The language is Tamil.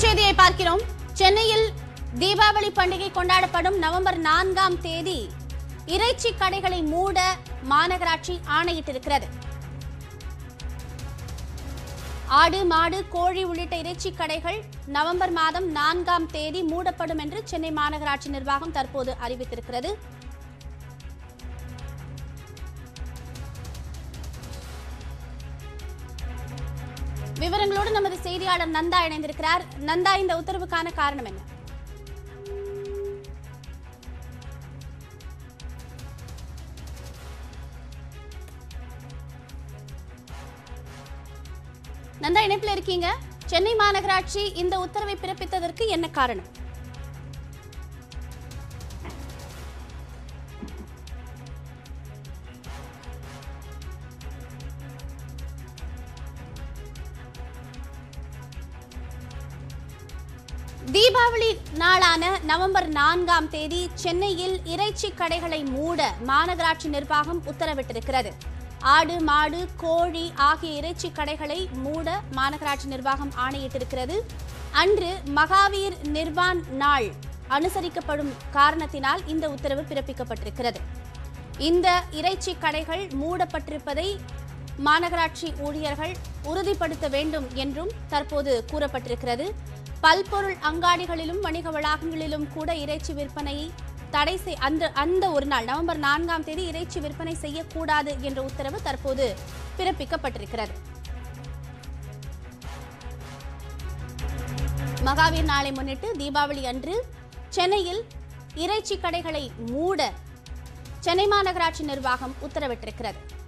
தலைப்புச் செய்தியை பார்க்கிறோம் சென்னையில் தீபாவளி பண்டிகை கொண்டாடப்படும் நவம்பர் நான்காம் தேதி இறைச்சி கடைகளை மூட மாநகராட்சி ஆணையிட்டிருக்கிறது ஆடு மாடு கோழி உள்ளிட்ட இறைச்சி கடைகள் நவம்பர் மாதம் நான்காம் தேதி மூடப்படும் என்று சென்னை மாநகராட்சி நிர்வாகம் தற்போது அறிவித்திருக்கிறது விவரங்களோடு நமது செய்தியாளர் நந்தா இணைந்திருக்கிறார் நந்தா இந்த உத்தரவுக்கான காரணம் என்ன நந்தா இணைப்பில் இருக்கீங்க சென்னை மாநகராட்சி இந்த உத்தரவை பிறப்பித்ததற்கு என்ன காரணம் தீபாவளி நாளான நவம்பர் நான்காம் தேதி சென்னையில் இறைச்சி கடைகளை மூட மாநகராட்சி நிர்வாகம் உத்தரவிட்டிருக்கிறது ஆடு மாடு கோழி ஆகிய இறைச்சி கடைகளை மூட மாநகராட்சி நிர்வாகம் ஆணையிட்டிருக்கிறது அன்று மகாவீர் நிர்வான் நாள் அனுசரிக்கப்படும் காரணத்தினால் இந்த உத்தரவு பிறப்பிக்கப்பட்டிருக்கிறது இந்த இறைச்சி கடைகள் மூடப்பட்டிருப்பதை மாநகராட்சி ஊழியர்கள் உறுதிப்படுத்த வேண்டும் என்றும் தற்போது கூறப்பட்டிருக்கிறது பல்பொருள் அங்காடிகளிலும் வணிக வளாகங்களிலும் கூட இறைச்சி விற்பனையை தடை செய் அந்த அந்த ஒரு நாள் நவம்பர் நான்காம் தேதி இறைச்சி விற்பனை செய்யக்கூடாது என்ற உத்தரவு தற்போது பிறப்பிக்கப்பட்டிருக்கிறது மகாவீர் நாளை முன்னிட்டு தீபாவளி அன்று சென்னையில் இறைச்சி கடைகளை மூட சென்னை மாநகராட்சி நிர்வாகம் உத்தரவிட்டிருக்கிறது